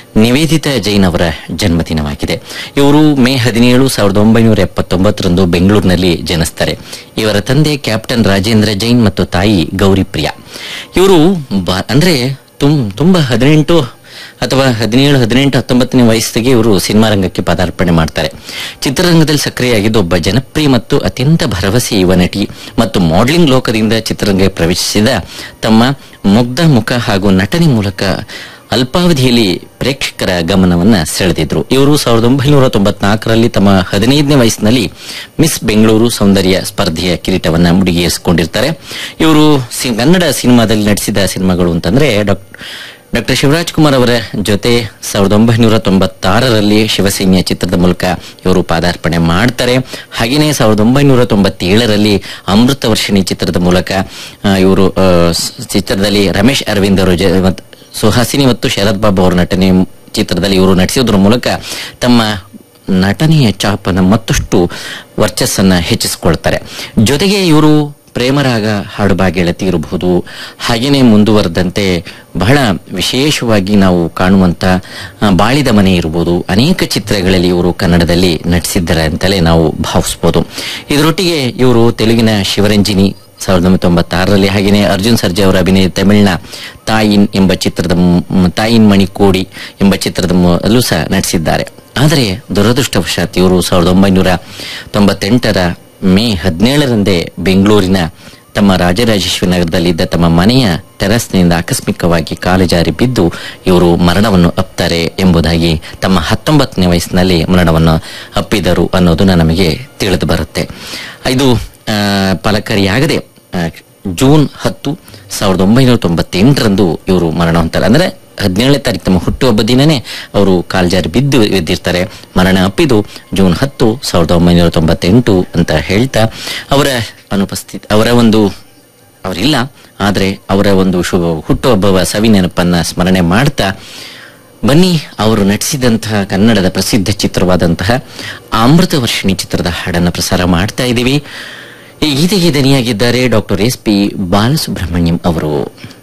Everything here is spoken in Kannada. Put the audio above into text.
ನಿವೇದಿತಾ ಜೈನ್ ಅವರ ಜನ್ಮದಿನವಾಗಿದೆ ಇವರು ಮೇ ಹದಿನೇಳು ಸಾವಿರದ ಒಂಬೈನೂರ ಎಪ್ಪತ್ತೊಂಬತ್ತರಂದು ಬೆಂಗಳೂರಿನಲ್ಲಿ ಜನಿಸ್ತಾರೆ ಇವರ ತಂದೆ ಕ್ಯಾಪ್ಟನ್ ರಾಜೇಂದ್ರ ಜೈನ್ ಮತ್ತು ತಾಯಿ ಗೌರಿಪ್ರಿಯಾ ಇವರು ಬ- ಅಂದ್ರೆ ತುಂ- ತುಂಬಾ ಹದಿನೆಂಟು ಅಥವಾ ಹದಿನೇಳು ಹದಿನೆಂಟು ಹತ್ತೊಂಬತ್ತನೇ ವಯಸ್ಸಿಗೆ ಇವರು ಸಿನಿಮಾ ರಂಗಕ್ಕೆ ಪದಾರ್ಪಣೆ ಮಾಡ್ತಾರೆ ಚಿತ್ರರಂಗದಲ್ಲಿ ಸಕ್ರಿಯವಾಗಿದ್ದ ಒಬ್ಬ ಜನಪ್ರಿಯ ಮತ್ತು ಅತ್ಯಂತ ಭರವಸೆ ಯುವ ನಟಿ ಮತ್ತು ಮಾಡೆಲಿಂಗ್ ಲೋಕದಿಂದ ಚಿತ್ರರಂಗಕ್ಕೆ ಪ್ರವೇಶಿಸಿದ ತಮ್ಮ ಮುಗ್ಧ ಮುಖ ಹಾಗೂ ನಟನೆ ಮೂಲಕ ಅಲ್ಪಾವಧಿಯಲ್ಲಿ ಪ್ರೇಕ್ಷಕರ ಗಮನವನ್ನ ಸೆಳೆದಿದ್ರು ಇವರು ಸಾವಿರದ ಒಂಬೈನೂರ ತೊಂಬತ್ನಾಲ್ಕರಲ್ಲಿ ತಮ್ಮ ಹದಿನೈದನೇ ವಯಸ್ಸಿನಲ್ಲಿ ಮಿಸ್ ಬೆಂಗಳೂರು ಸೌಂದರ್ಯ ಸ್ಪರ್ಧೆಯ ಕಿರೀಟವನ್ನ ಮುಡಿಗೇರಿಸಿಕೊಂಡಿರ್ತಾರೆ ಇವರು ಸಿ- ಕನ್ನಡ ಸಿನಿಮಾದಲ್ಲಿ ನಟಿಸಿದ ಸಿನಿಮಾಗಳು ಅಂತಂದ್ರೆ ಡಾಕ್ಟರ್ ಡಾಕ್ಟರ್ ಶಿವರಾಜ್ ಕುಮಾರ್ ಅವರ ಜೊತೆ ಸಾವಿರದ ಒಂಬೈನೂರ ತೊಂಬತ್ತಾರರಲ್ಲಿ ಶಿವಸೇನೆಯ ಚಿತ್ರದ ಮೂಲಕ ಇವರು ಪಾದಾರ್ಪಣೆ ಮಾಡ್ತಾರೆ ಹಾಗೆಯೇ ಸಾವಿರದ ಒಂಬೈನೂರ ತೊಂಬತ್ತೇಳರಲ್ಲಿ ಅಮೃತ ವರ್ಷಿಣಿ ಚಿತ್ರದ ಮೂಲಕ ಆ, ಇವರು ಆ, ಸ್- ಚಿತ್ರದಲ್ಲಿ ರಮೇಶ್ ಅರವಿಂದ್ ಅವರು ಜ- ಮತ್- ಸುಹಾಸಿನಿ ಮತ್ತು ಶರತ್ ಬಾಬು ಅವರ ನಟನೆ ಚಿತ್ರದಲ್ಲಿ ಇವರು ನಟಿಸೋದ್ರ ಮೂಲಕ ತಮ್ಮ ನಟನೆಯ ಚಾಪನ ಮತ್ತಷ್ಟು ವರ್ಚಸ್ಸನ್ನ ಹೆಚ್ಚಿಸಿಕೊಳ್ತಾರೆ ಜೊತೆಗೆ ಇವರು ಪ್ರೇಮರಾಗ ಹಾಡುಬಾ ಗೆಳತಿ ಇರಬಹುದು ಹಾಗೇನೆ ಮುಂದುವರೆದಂತೆ ಬಹಳ ವಿಶೇಷವಾಗಿ ನಾವು ಕಾಣುವಂತ ಆ, ಬಾಳಿದ ಮನೆ ಇರಬಹುದು ಅನೇಕ ಚಿತ್ರಗಳಲ್ಲಿ ಇವರು ಕನ್ನಡದಲ್ಲಿ ನಟಿಸಿದ್ದಾರೆ ಅಂತಲೇ ನಾವು ಭಾವಿಸಬಹುದು ಇದರೊಟ್ಟಿಗೆ ಇವರು ತೆಲುಗಿನ ಶಿವರಂಜಿನಿ ಸಾವಿರದ ಒಂಬೈನೂರ ತೊಂಬತ್ತಾರರಲ್ಲಿ ಹಾಗೆಯೇ ಅರ್ಜುನ್ ಸರ್ಜಾ ಅವರ ಅಭಿನಯ ತಮಿಳಿನ ತಾಯಿನ್ ಎಂಬ ಚಿತ್ರದ ಮ್- ತಾಯಿನ್ ಮಣಿಕೋಡಿ ಎಂಬ ಚಿತ್ರದ ಮೂಲೂ ಸಹ ನಟಿಸಿದ್ದಾರೆ ಆದರೆ ದುರದೃಷ್ಟವಶಾತ್ ಇವರು ಸಾವಿರದ ಒಂಬೈನೂರ ತೊಂಬತ್ತೆಂಟರ ಮೇ ಹದಿನೇಳರಂದೇ ಬೆಂಗಳೂರಿನ ತಮ್ಮ ರಾಜರಾಜೇಶ್ವರಿ ನಗರದಲ್ಲಿದ್ದ ತಮ್ಮ ಮನೆಯ ಟೆರಸ್ನಿಂದ ಆಕಸ್ಮಿಕವಾಗಿ ಕಾಲು ಜಾರಿ ಬಿದ್ದು ಇವರು ಮರಣವನ್ನು ಅಪ್ತಾರೆ ಎಂಬುದಾಗಿ ತಮ್ಮ ಹತ್ತೊಂಬತ್ತನೇ ವಯಸ್ಸಿನಲ್ಲಿ ಮರಣವನ್ನು ಅಪ್ಪಿದರು ಅನ್ನೋದನ್ನ ನಮಗೆ ತಿಳಿದು ಬರುತ್ತೆ ಇದು ಆ, ಫಲಕಾರಿಯಾಗದೆ ಆ, ಜೂನ್ ಹತ್ತು ಸಾವಿರದ ಒಂಬೈನೂರ ತೊಂಬತ್ತೆಂಟರಂದು ಇವರು ಮರಣ ಹೊಂತಾರೆ ಅಂದ್ರೆ ಹದಿನೇಳನೇ ತಾರೀಕು ತಮ್ಮ ಹುಟ್ಟುಹಬ್ಬ ದಿನನೇ ಅವರು ಕಾಲ್ಜಾರಿ ಬಿದ್ದು ಎದ್ದಿರ್ತಾರೆ ಮರಣ ಅಪ್ಪಿದು ಜೂನ್ ಹತ್ತು ಸಾವಿರದ ಒಂಬೈನೂರ ತೊಂಬತ್ತೆಂಟು ಅಂತ ಹೇಳ್ತಾ ಅವರ ಅನುಪಸ್ಥಿತಿ ಅವರ ಒಂದು ಅವರಿಲ್ಲ ಆದರೆ ಅವರ ಒಂದು ಶುಭ ಹುಟ್ಟುಹಬ್ಬವ ಸವಿ ನೆನಪನ್ನ ಸ್ಮರಣೆ ಮಾಡ್ತಾ ಬನ್ನಿ ಅವರು ನಟಿಸಿದಂತಹ ಕನ್ನಡದ ಪ್ರಸಿದ್ಧ ಚಿತ್ರವಾದಂತಹ ಅಮೃತ ವರ್ಷಿಣಿ ಚಿತ್ರದ ಹಾಡನ್ನು ಪ್ರಸಾರ ಮಾಡ್ತಾ ಇದ್ದೀವಿ ಈ ಗೀತೆಗೆ ದನಿಯಾಗಿದ್ದಾರೆ ಡಾಕ್ಟರ್ ಎಸ್ ಪಿ ಬಾಲಸುಬ್ರಹ್ಮಣ್ಯಂ ಅವರು